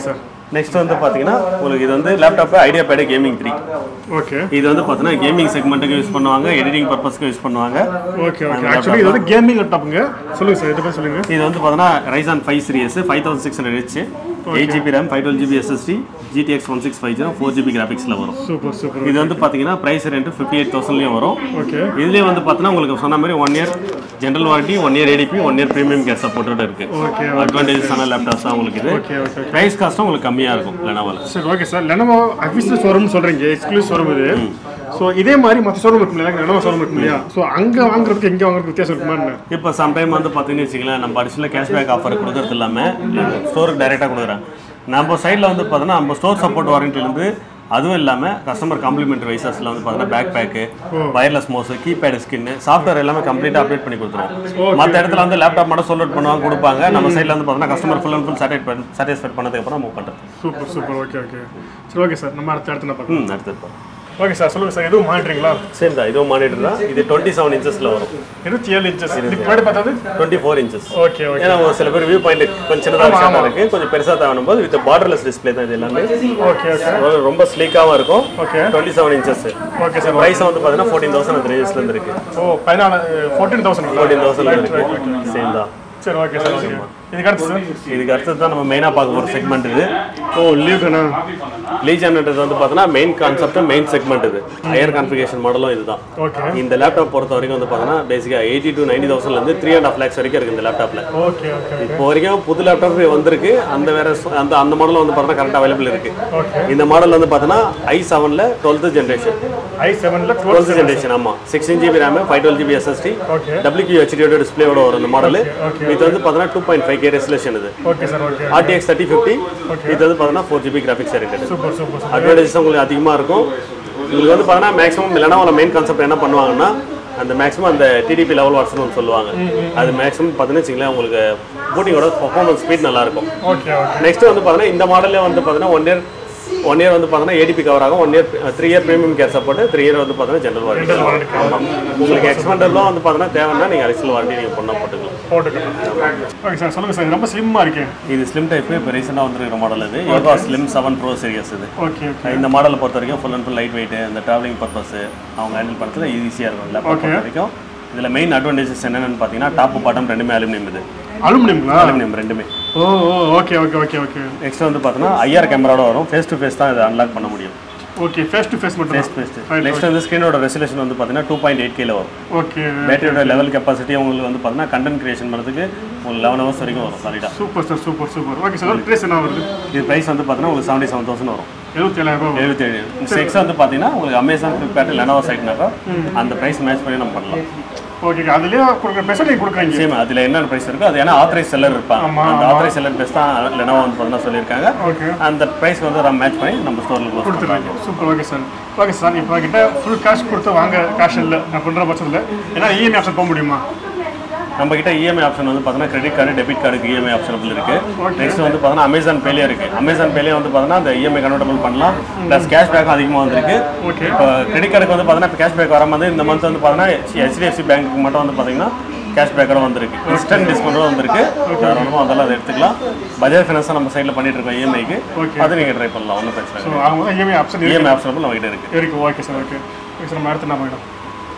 நெக்ஸ்ட் வந்து பார்த்தீங்கன்னா உங்களுக்கு இது வந்து laptop IdeaPad gaming three okay இது வந்து பார்த்தீங்கன்னா கேமிங் செக்மெண்ட்டுக்கு யூஸ் பண்ணுவாங்க எடிட்டிங் பர்பஸ்க்கு யூஸ் பண்ணுவாங்க ஓகே ஓகே ஆக்சுவலி இது வந்து கேமிங் லேப்டாப்புங்க சொல்லுங்க சார் இதை பற்றி சொல்லுங்க இது வந்து பார்த்தீங்கன்னா Ryzen five series five thousand six hundred H eight GB RAM five twelve GB SSD GTX one six five zero four GB கிராஃபிக்ஸில் வரும் சூப்பர் சூப்பர் இது வந்து பார்த்தீங்கன்னா ப்ரைஸ் ரெண்டு ஃபிஃப்டி எயிட் தௌசண்ட்லேயும் வரும் ஓகே இதுலேயே வந்து பார்த்தீங்கன்னா உங்களுக்கு சொன்ன மாதிரி one year general warranty one year ADP one year premium care சப்போர்ட்டோட இருக்கு ஓகே அட்வான்டேஜஸான லேப்டாப்ஸ் தான் உங்களுக்கு இது ஓகே ஓகே ப்ரைஸ் காஸ்ட்டும் உங்களுக்கு கம்மியாக இருக்கும் லெனோவில் சரி okay sir Lenovo official showroom சொல்கிறீங்க எக்ஸ்க்ளூசிவ் ஷோரூம் இது ஸோ இதே மாதிரி மற்ற ஷோரூம் இருக்கும் இல்லையா லெனோவோ ஷோரூம் இருக்கும் இல்லையா ஸோ அங்கே வாங்குறதுக்கு இங்கே வாங்குறதுக்கு வித்தியாசம் இருக்குமா என்ன இப்போ சம்டைம் வந்து பார்த்தீங்கன்னு வச்சுங்களேன் நம்ம அடிஷனல் கேஷ்பேக் ஆஃபர் கொடுக்கறது இல்லாமல் ஸ்டோருக்கு டைரெக்டாக கொடுக்குறேன் நம்ம சைடில் வந்து பார்த்தீங்கன்னா நம்ம ஸ்டோர் சப்போர்ட் வாரண்டிலேருந்து அதுவும் இல்லாமல் கஸ்டமர் காம்ப்ளிமெண்ட்ரி வைசஸில் வந்து பார்த்தீங்கன்னா bag bag wireless mouse keypad skin software எல்லாமே கம்ப்ளீட்டாக அப்டேட் பண்ணி கொடுத்துருவோம் மற்ற இடத்துல வந்து லேப்டாப் மட்டும் சொல்லிட் பண்ணுவாங்க கொடுப்பாங்க நம்ம சைடில் வந்து பார்த்தீங்கன்னா customer full and full satisfy satisfied பண்ணதுக்கப்புறம் மூவ் பண்ணுறது சூப்பர் சூப்பர் ஓகே ஓகே சரி ஓகே சார் நம்ம அடுத்த இடத்துல பார்க்கலாம் ம் அடுத்தது ஓகே சார் சொல்லுங்கள் சார் எதுவும் மானிட்டரிங்களா சேம் தான் இதுவும் மானிட்டர் தான் இது டுவெண்ட்டி செவன் இன்ச்சஸில் வரும் இருபத்தி ஏழு இன்ச்சஸ் இதுக்கு முன்னாடி பார்த்தது twenty four inches okay okay ஏன்னா ஒரு சில பேர் வியூ பாயிண்ட் கொஞ்சம் சின்னதாக ஷார்ட்டாக இருக்கு கொஞ்சம் பெருசாக தேவைப்படும் போது வித் பார்டர்லெஸ் டிஸ்பிளே தான் இது எல்லாமே ஓகே ஓகே அதாவது ரொம்ப ஸ்லீக்காகவும் இருக்கும் okay twenty seven inches okay sir price வந்து பார்த்தீங்கன்னா ஃபோர்டீன் தௌசண்ட் அந்த ரேஞ்சஸ்ல இருந்து இருக்கு ஓ பதினாலு ஃபோர்டீன் தௌசண்ட் ஃபோர்டீன் தௌசண்ட் இருக்கு சேம் தான் சரி ஓகே சார் ஓகே இதுக்கு அடுத்து சார் இதுக்கு அடுத்தது தான் நம்ம மெயினாக பார்க்க போகிற செக்மெண்ட் இது ஓ லீவ்ண்ணா லீஜன்ன்றது வந்து பார்த்தீங்கன்னா மெயின் கான்செப்ட் மெயின் செக்மெண்ட் இது ஹையர் கான்ஃபிகேஷன் மாடலும் இதுதான் ஓகே இந்த லேப்டாப் பொறுத்த வரைக்கும் வந்து பார்த்தீங்கன்னா பேசிக்காக எயிட்டி டு நைன்டி தௌசண்ட்லேருந்து த்ரீ அண்ட் ஆஃப் லேக்ஸ் வரைக்கும் இருக்குது இந்த லேப்டாப்பில் ஓகே ஓகே இப்போ வரைக்கும் புது லேப்டாப் வந்திருக்கு அந்த வேற சு- அந்த அந்த மாடல் வந்து பார்த்தீங்கன்னா கரெக்டாக அவைலபிள் இருக்கு ஓகே இந்த மாடல் வந்து பார்த்தீங்கன்னா ஐ செவனில் டுவெல்த்து ஜென்ரேஷன் ஐ செவனில் டுவெல் டுவெல்த் ஜென்ரேஷன் ஆமாம் sixteen GB RAM five twelve GB SSD okay W ஹெச்டியோட டிஸ்பிளேயோட வரும் இந்த மாடல் okay. இது வந்து பார்த்தீங்கன்னா two point five K resolution இது okay sir okay RTX thirty fifty இது வந்து பார்த்தீங்கன்னா ஃபோர் ஜிபி கிராஃபிக்ஸ் இருக்குது சூப்பர் சூப்பர் சார் அட்வான்டேஜஸ் உங்களுக்கு அதிகமாக இருக்கும் உங்களுக்கு வந்து பார்த்தீங்கன்னா மேக்ஸிமம் லெனோவில் மெயின் கான்செப்ட் என்ன பண்ணுவாங்கன்னா அந்த மேக்ஸிமம் அந்த டிடிபி லெவல் வாட்ஸ்னு ஒன்று சொல்லுவாங்க அது மேக்ஸிமம் பார்த்தீங்கன்னா வச்சுங்களேன் உங்களுக்கு பூட்டிங்கோட பர்ஃபார்மன்ஸ் ஸ்பீட் நல்லாயிருக்கும் ஓகே ஓகே நெக்ஸ்ட் வந்து பார்த்தீங்கன்னா இந்த மாடலே வந்து பார்த்தீங்கன்னா ஒன் இயர் ஒன் இயர் வந்து பார்த்தீங்கன்னா ஏடிபி கவர் ஆகும் one year three year premium care support three year வந்து பார்த்தீங்கன்னா ஜென்ரல் வாரண்டி ஆமாம் உங்களுக்கு எக்ஸ்பெண்டர்லாம் வந்து பார்த்தீங்கன்னா தேவைன்னா நீங்கள் அடிஷனல் வாரண்டி நீங்கள் பண்ணால் போட்டுக்கலாம் போட்டுக்கலாம் ஓகே சார் சொல்லுங்கள் சார் ரொம்ப ஸ்லிம்மாக இருக்கேன் இது ஸ்லிம் டைப் இப்போ ரீசெண்டாக வந்துருக்கிற மாடல் இது Yoga slim seven pro series இது ஓகே ஓகே இந்த மாடலை பொறுத்த வரைக்கும் full and full lightweight இந்த ட்ராவலிங் பர்பஸ் அவங்க ஹேண்டில் பண்ணுறது ஈஸியாக இருக்கும் லேப்டாப் பொறுத்த வரைக்கும் இதில் மெயின் அட்வான்டேஜஸ் என்னென்னு பார்த்தீங்கன்னா டாப் பாட்டம் ரெண்டுமே அலுமினியம் இது அலுமினியம்ங்களா அலுமினியம் ரெண்டுமே ஓ ஓ okay okay okay okay next வந்து பார்த்தீங்கன்னா ஐஆர் கேமராவோட வரும் ஃபேஸ் டு ஃபேஸ் தான் இதை அன்லாக் பண்ண முடியும் ஓகே ஃபேஸ் டு ஃபேஸ் மட்டும் ஃபேஸ் ஃபேஸ் நெக்ஸ்ட் வந்து ஸ்க்ரீனோட ரெசல்யூஷன் வந்து பார்த்தீங்கன்னா டூ பாயிண்ட் எயிட் கேல வரும் ஓகே பேட்டரியோட லெவல் கெப்பாசிட்டி உங்களுக்கு வந்து பார்த்தீங்கன்னா கண்டென்ட் கிரியேஷன் பண்ணுறதுக்கு உங்களுக்கு லெவன் ஹவர்ஸ் வரைக்கும் வரும் சாலிடாக super sir super super okay sir ட்ரேஸ் என்ன வருது இது ப்ரைஸ் வந்து பார்த்தீங்கன்னா உங்களுக்கு செவன்ட்டி செவன் தௌசண்ட் வரும் எழுபத்தி ஏழாயிரம் ரூபாய் எழுபத்தேழு செக்ஸ் வந்து பார்த்தீங்கன்னா உங்களுக்கு அமேசான் ஃப்ளிப்கார்ட் லெனோவா சைட்னாக்கா அந்த ப்ரைஸ் மேட்ச் பண்ணி நம்ம பண்ணலாம் ஓகே அதுலேயே கொடுக்குற பெச நீங்கள் கொடுக்குறீங்க சேம் அதில் என்னென்ன ப்ரைஸ் இருக்கோ அது ஏன்னா ஆத்தரைஸ் செல்லர் இருப்பாங்க ஆமா, அந்த ஆத்தரைஸ் செல்லர் பெஸ்ட் தான் லெனோவா வந்து பார்த்தீங்கன்னா சொல்லியிருக்காங்க ஓகே அந்த ப்ரைஸ்க்கு வந்து நம்ம மேட்ச் பண்ணி நம்ம ஸ்டோரில் போஸ்ட் கொடுத்துருவாங்க super okay sir okay sir இப்போ கிட்ட ஃபுல் கேஷ் கொடுத்து வாங்க கேஷ் இல்லை அப்படின்ற பட்சத்தில் ஏன்னா இஎம்ஐ ஆப்ஷன் போக முடியுமா நம்ம கிட்ட இஎம்ஐ ஆப்ஷன் வந்து பார்த்தீங்கன்னா கிரெடிட் கார்டு டெபிட் கார்டுக்கு இஎம்ஐ ஆப்ஷனபிள் இருக்கு Okay. நெக்ஸ்ட் வந்து பார்த்தீங்கன்னா அமேசான் பேலே இருக்கு அமேசான் பேலே வந்து பார்த்தீங்கன்னா அந்த இஎம்ஐ கன்வெர்டபிள் பண்ணலாம் ப்ளஸ் கேஷ் பேக்கும் அதிகமாக வந்திருக்கு ஓகே இப்போ கிரெடிட் கார்டுக்கு வந்து பார்த்தீங்கன்னா இப்போ கேஷ் பேக் வரும்போது இந்த மந்த் வந்து பார்த்தீங்கன்னா ஹெச்டிஎஃப்சி பேங்க்கு மட்டும் வந்து பார்த்தீங்கன்னா கேஷ் பேக்கோட வந்திருக்கு இன்ஸ்டன்ட் டிஸ்கவுண்டோட வந்திருக்கு தாராளமாக அதெல்லாம் அதை எடுத்துக்கலாம் பஜாஜ் ஃபினான்ஸாக நம்ம சைடில் பண்ணிட்டு இருக்கோம் இஎம்ஐக்கு Okay. அது நீங்கள் ட்ரை பண்ணலாம் ஒன்றும் பிரச்சனை ஸோ இல்லை அவங்க இஎம்ஐ ஆப்ஷன் இருக்கு இஎம்ஐ ஆப்ஷனபிள் நம்ம கிட்ட இருக்கு இருக்கு okay sir okay okay sir நம்ம அடுத்து என்ன பண்ணிடும்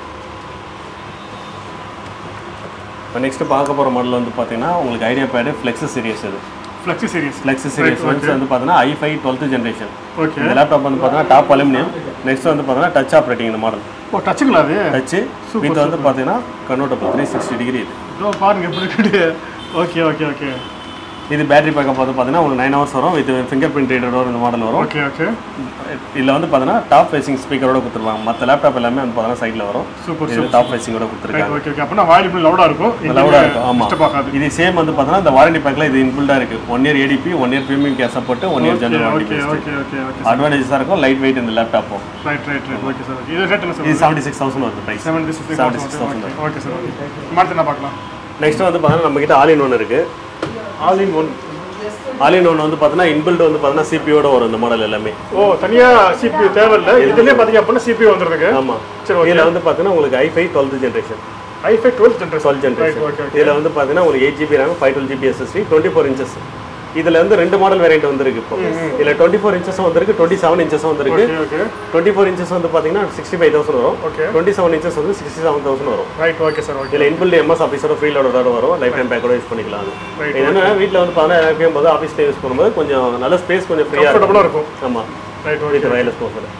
இப்போ நெக்ஸ்ட் பார்க்க போகிற மாடல் வந்து பார்த்தீங்கன்னா உங்களுக்கு ஐடியா பேடு ஃப்ளெக்ஸ் சீரியஸ் இது ஃப்ளெக்ஸி சீரிஸ் ஃப்ளெக்ஸ் சீரியஸ் வந்து வந்து பார்த்தீங்கன்னா i five twelfth generation okay இந்த லேப்டாப் வந்து பார்த்தீங்கன்னா டாப் அலுமினியம் நெக்ஸ்ட் வந்து பார்த்தீங்கன்னா டச் ஆப்ரேட்டிங் இந்த மாடல் ஓ டச்சுங்களா அது டச்சு வித் வந்து பார்த்தீங்கன்னா கன்வெர்டபிள் த்ரீ சிக்ஸ்டி டிகிரி இது இதோ பாருங்க எப்படி இருக்குது ஓகே ஓகே ஓகே இது பேட்டரி பேக்கப் வந்து பார்த்தீங்கன்னா உங்களுக்கு நைன் ஹவர்ஸ் வரும் வித் ஃபிங்கர் பிரிண்ட் ரீடரோட இந்த மாடல் வரும் ஓகே ஓகே இதில் வந்து பார்த்தீங்கன்னா டாப் ஃபேசிங் ஸ்பீக்கரோட கொடுத்துருவாங்க மற்ற லேப்டாப் எல்லாமே வந்து பார்த்தீங்கன்னா சைடில் வரும் சூப்பர் இது டாப் ஃபேசிங்கோட கொடுத்துருக்காங்க ஓகே ஓகே அப்படின்னா வாயில் இப்படி லவுடாக இருக்கும் லவுடாக இருக்கும் ஆமாம் டிஸ்டர்ப் ஆகாது இது சேம் வந்து பார்த்தீங்கன்னா இந்த வாரண்டி பேக்கில் இது இன்பில்டாக இருக்குது one year ADP one year premium care support one year general warranty okay okay okay okay அட்வான்டேஜஸாக இருக்கும் லைட் வெயிட் இந்த லேப்டாப்பும் right right right okay sir இது ரேட் என்ன சார் இது செவன்ட்டி சிக்ஸ் தௌசண்ட் வருது price seventy six seventy six thousand okay sir okay அடுத்து என்ன பார்க்கலாம் நெக்ஸ்ட் வந்து பார்த்தீங்கன்னா நம்மக்கிட்ட ஆல் இன் ஒன் இருக்குது all in one all in one வந்து பார்த்தீங்கன்னா இன்பில்ட் வந்து பார்த்தீங்கன்னா சிபியோட வரும் இந்த மாடல் எல்லாமே ஓ தனியாக சிபியூ தேவையில்லை இதுலேயே பார்த்தீங்க அப்படின்னா சிபியூ வந்துருதுங்க ஆமாம் சரி, okay. இதில் வந்து பார்த்தீங்கன்னா உங்களுக்கு I five twelfth generation I five twelfth generation twelfth generation okay okay இதில் வந்து பார்த்தீங்கன்னா உங்களுக்கு eight GB RAM five twelve GB SSD twenty four inches இதுல வந்து ரெண்டு மாடல் வேரியன்ட் வந்திருக்கு இப்போ இதுல டுவெண்ட்டி ஃபோர் இன்ச்சஸும் வந்திருக்கு டுவெண்ட்டி செவன் இன்ச்சஸும் வந்திருக்கு okay okay twenty four inches வந்து பாத்தீங்கன்னா சிக்ஸ்டி ஃபைவ் தௌசண்ட் வரும் Okay. டுவெண்ட்டி செவன் இன்ச்சஸ் வந்து சிக்ஸ்டி செவன் தௌசண்ட் வரும் ரைட் ஓகே சார் ஓகே இதுல இன்பில்ட் எம்எஸ் ஆஃபீஸரோட ஃப்ரீ லோடோட வரும் லைஃப் டைம் பேக்கோட யூஸ் பண்ணிக்கலாம் அது Right. இது என்னன்னா வீட்டில் வந்து பார்த்தீங்கன்னா இருக்கும் போது ஆஃபீஸ்ல யூஸ் பண்ணும்போது கொஞ்சம் நல்ல ஸ்பேஸ் கொஞ்சம் ஃப்ரீயாக கம்ஃபர்டபுளாக இருக்கும் ஆமா ரைட் ஓகே வித் வயர்லெஸ் மோசர்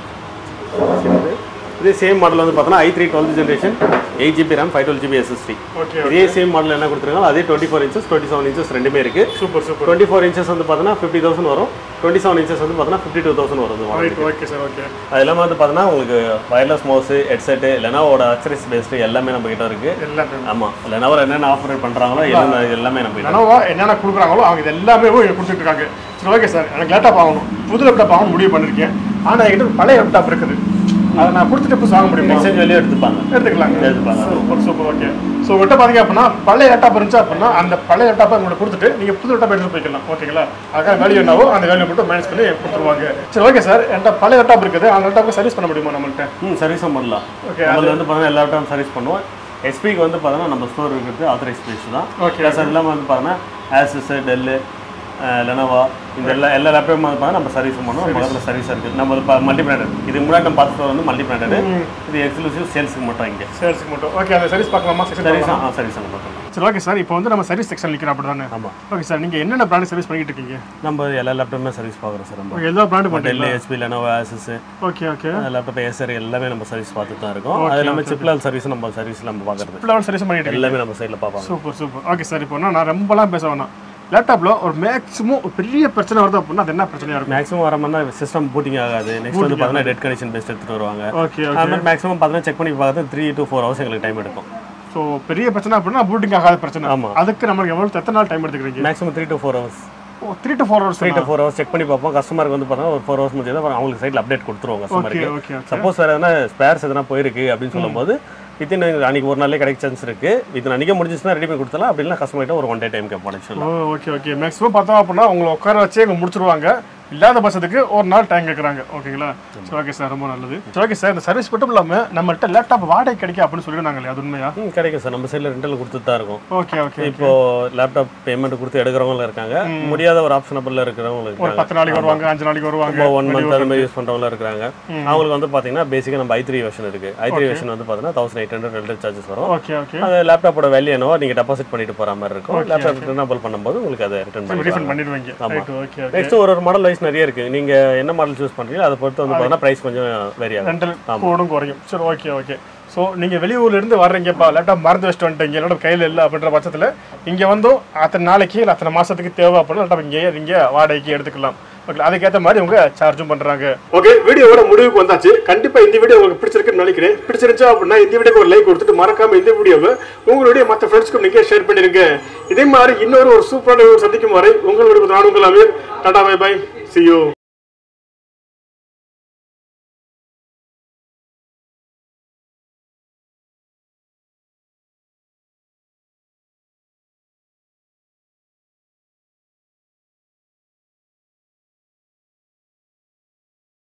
இதே சேம் மாடல் வந்து பார்த்தோன்னா I three twelfth generation eight GB RAM five twelve GB SSD okay இதே சேம் மாடல் என்ன கொடுத்துருக்காங்க அதே twenty four inches twenty seven inches ரெண்டுமே இருக்கு super super twenty four inches வந்து பார்த்தோன்னா ஃபிஃப்டி தௌசண்ட் வரும் டுவெண்ட்டி செவன் இன்ச்சஸ் வந்து பார்த்தோன்னா ஃபிஃப்டி டூ தௌசண்ட் வரும் இந்த model. Right okay sir okay அது எல்லாமே வந்து பார்த்தோன்னா உங்களுக்கு வயர்லெஸ் மவுஸ் ஹெட்செட்டு லெனோவோட அக்சரிஸ் பேஸ்டு எல்லாமே நம்ம கிட்ட இருக்கு எல்லாமே ஆமா லெனோவர் என்னென்ன ஆஃபர் பண்றாங்களோ எல்லாமே எல்லாமே நம்ம கிட்ட கனவா என்னென்ன கொடுக்குறாங்களோ அவங்க இது எல்லாமே இங்க கொடுத்துட்டு இருக்காங்க சரி ஓகே சார் எனக்கு லேப்டாப் ஆகணும் புது லேப்டாப் ஆகணும் முடிவு பண்ணிருக்கேன் ஆனால் என்கிட்ட ஒரு பழைய லேப்டாப் இருக்குது அதை நான் கொடுத்துட்டு புதுசு வாங்க முடியுமா எக்ஸ்சேஞ்ச் வெளியே எடுத்துப்பாங்க எடுத்துக்கலாங்க எடுத்துப்பாங்க. சூப்பர் சூப்பர் ஓகே ஸோ உங்கள்கிட்ட பார்த்தீங்க அப்படின்னா பழைய லேப்டாப் இருந்துச்சு அப்படின்னா அந்த பழைய லேப்டாப்பை உங்களுக்கு கொடுத்துட்டு நீங்கள் புது லேப்டாப் எடுத்து போய்க்கலாம் ஓகேங்களா அதுக்காக வேல்யூ என்னவோ அந்த வேல்யூ மட்டும் மேனேஜ் பண்ணி கொடுத்துருவாங்க சரி ஓகே சார் என்கிட்ட பழைய லேப்டாப் இருக்குது அந்த லேப்டாப்பை சர்வீஸ் பண்ண முடியுமா நம்மள்ட்ட ம் சர்வீஸும் பண்ணலாம் Okay, நம்மள வந்து பார்த்தீங்கன்னா எல்லா டைம் சர்வீஸ் பண்ணுவோம் எஸ்பிக்கு வந்து பார்த்தீங்கன்னா நம்ம ஸ்டோர் இருக்கிறது ஆத்தரைஸ் பிளேஸ் தான் Okay. ப்ளஸ் அது இல்லாமல் வந்து பார்த்தீங்கன்னா ஆசஸ் டெல்லு லெனோவா இந்த எல்லா எல்லா லேப்டாப்பும் வந்து பார்த்தீங்கன்னா நம்ம சர்வீஸ் பண்ணுவோம் பக்கத்தில் சர்வீஸ் இருக்குது நம்ம இப்போ மல்டி பிராண்டட் இதுக்கு முன்னாடி நம்ம பார்த்து வந்து மல்டி பிராண்டட் இது எக்ஸ்க்ளூசிவ் சேல்ஸுக்கு மட்டும் இங்கே சேல்ஸுக்கு மட்டும் ஓகே அந்த சர்வீஸ் பார்க்கலாமா செக்ஷன் சர்வீஸ் ஆ சர்வீஸ் அங்கே பார்க்கலாம் சரி ஓகே சார் இப்போ வந்து நம்ம சர்வீஸ் செக்ஷன் நிற்கிறோம் அப்படி தானே ஆமாம் ஓகே சார் நீங்கள் என்னென்ன பிராண்ட் சர்வீஸ் பண்ணிட்டு இருக்கீங்க நம்ம எல்லா லேப்டாப்புமே சர்வீஸ் பார்க்குறோம் சார் நம்ம ஓகே எல்லா பிராண்டு பண்ணுறீங்க Dell HP Lenovo Asus okay okay laptop Acer எல்லாமே நம்ம சர்வீஸ் பார்த்துட்டு தான் இருக்கோம் அது இல்லாமல் சிப்லால் சர்வீஸ் நம்ம சர்வீஸ் நம்ம பார்க்குறது ஃபுல்லாக சர்வீஸ் பண்ணிட்டு இருக்கீங்க எல்லாமே நம்ம சைடில் பார்ப்பாங்க சூப்பர் சூப்பர் ஓகே சார் இப்போ நான் ரொம்பலாம் பேச வேணாம் லேப்டாப்பில் ஒரு மேக்ஸிமம் ஒரு பெரிய பிரச்சனை வருது அப்படின்னா அது என்ன பிரச்சனையாக இருக்கும் மேக்ஸிமம் வர மாதிரி சிஸ்டம் பூட்டிங் ஆகாது நெக்ஸ்ட் வந்து பார்த்தீங்கன்னா டெட் கனெக்ஷன் பெஸ்ட் எடுத்துட்டு வருவாங்க ஓகே அது மாதிரி மேக்ஸிமம் பார்த்தீங்கன்னா செக் பண்ணி பார்த்து த்ரீ to ஃபோர் ஹவர்ஸ் எங்களுக்கு டைம் எடுக்கும் ஸோ பெரிய பிரச்சனை அப்படின்னா பூட்டிங் ஆகாத பிரச்சனை ஆமா. அதுக்கு நம்மளுக்கு எவ்வளோ எத்தனை நாள் டைம் எடுத்துக்கிறீங்க maximum three to four hours oh three to four hours three to four hours check பண்ணி பார்ப்போம் கஸ்டமருக்கு வந்து பார்த்தீங்கன்னா ஒரு ஃபோர் ஹவர்ஸ் முடிஞ்சது அப்புறம் அவங்களுக்கு சைடில் அப்டேட் கொடுத்துருவோம் ஓகே கஸ்டமருக்கு ஓகே ஓகே சப்போஸ் வேறு எதனா ஸ்பேர்ஸ் எதனா போயிருக்கு அப்படின்னு சொல்லும்போது வித்தின் அன்னைக்கு ஒரு நாளே கிடைக்க சான்ஸ் இருக்கு வித்தின் அன்றைக்கே முடிஞ்சிச்சுன்னா ரெடி பண்ணி கொடுத்தலாம் அப்படி இல்லைனா கஸ்டமர்கிட்ட ஒரு ஒன் டே டைம் கேட்போம் ஆக்சுவலாக ஓ ஓகே ஓகே மேக்ஸிமம் பார்த்தோம் அப்படின்னா உங்களை உட்கார வச்சே இங்கே முடிச்சிருவாங்க இல்லாத பட்சத்துக்கு ஒரு நாள் டைம் கேட்குறாங்க ஓகேங்களா சரி ஓகே சார் ரொம்ப நல்லது சரி ஓகே சார் இந்த சர்வீஸ் மட்டும் இல்லாமல் நம்மள்ட்ட லேப்டாப் வாடகை கிடைக்கும் அப்படின்னு சொல்லியிருந்தாங்க இல்லையா அது உண்மையா ம் கிடைக்கும் சார் நம்ம சைடில் ரெண்டல் கொடுத்துட்டு தான் இருக்கும் ஓகே ஓகே இப்போ லேப்டாப் பேமெண்ட் கொடுத்து எடுக்கிறவங்களும் இருக்காங்க முடியாத ஒரு ஆப்ஷனபிள் இருக்கிறவங்களும் ஒரு இருக்காங்க பத்து நாளைக்கு வருவாங்க அஞ்சு நாளைக்கு வருவாங்க இப்போ ஒன் மந்த் அந்த மாதிரி யூஸ் பண்ணுறவங்களும் இருக்காங்க அவங்களுக்கு வந்து பார்த்தீங்கன்னா பேசிக்காக நம்ம ஐ த்ரீ வெர்ஷன் இருக்கு ஐ த்ரீ வெர்ஷன் வந்து பார்த்தீங்கன்னா தௌசண்ட் எயிட் ஹண்ட்ரட் ரெண்டு சார்ஜஸ் வரும் ஓகே ஓகே அந்த லேப்டாப்போட வேல்யூ என்னவோ நீங்கள் டெபாசிட் பண்ணிட்டு போகிற மாதிரி இருக்கும் லேப்டாப் ரிட்டர்னபிள் பண்ணும்போது உங்களுக்கு அதை ரிட்டர்ன் பண்ணி ரீஃபண்ட் பண்ணிடுவீங்க ரைட் ஓகே ஓகே நெக்ஸ்ட் ஒரு ஒரு மாடல் வைஸ் நிறைய இருக்கு நீங்க என்ன மாடல் சூஸ் பண்றீங்களோ அதை பொறுத்து வந்து பார்த்தீங்கன்னா ப்ரைஸ் கொஞ்சம் வேரி ஆகும் ரெண்டல் கூடும் குறையும் சரி ஓகே ஓகே ஸோ நீங்கள் வெளியூர்ல இருந்து வர்றீங்கப்பா லேப்டாப் மறந்து வச்சுட்டு வந்துட்டீங்க லேப்டாப் கையில் இல்லை அப்படின்ற பட்சத்தில் இங்கே வந்தும் அத்தனை நாளைக்கு இல்லை அத்தனை மாதத்துக்கு தேவை அப்படின்னா லேப்டாப் இங்கேயே நீங்கள் வாடகைக்கு எடுத்துக்கலாம் ஓகே அதுக்கேற்ற மாதிரி உங்க சார்ஜும் பண்ணுறாங்க ஓகே வீடியோவோட முடிவுக்கு வந்தாச்சு கண்டிப்பாக இந்த வீடியோ உங்களுக்கு பிடிச்சிருக்குன்னு நினைக்கிறேன் பிடிச்சிருந்துச்சா அப்படின்னா இந்த வீடியோக்கு ஒரு லைக் கொடுத்துட்டு மறக்காம இந்த வீடியோவை உங்களுடைய மற்ற ஃப்ரெண்ட்ஸ்க்கும் நீங்கள் ஷேர் பண்ணிருங்க இதே மாதிரி இன்னொரு ஒரு சூப்பரான ஒரு சந்திக்கும் வரை உங்களுடைய நான் உங்கள் Amir tata bye bye see you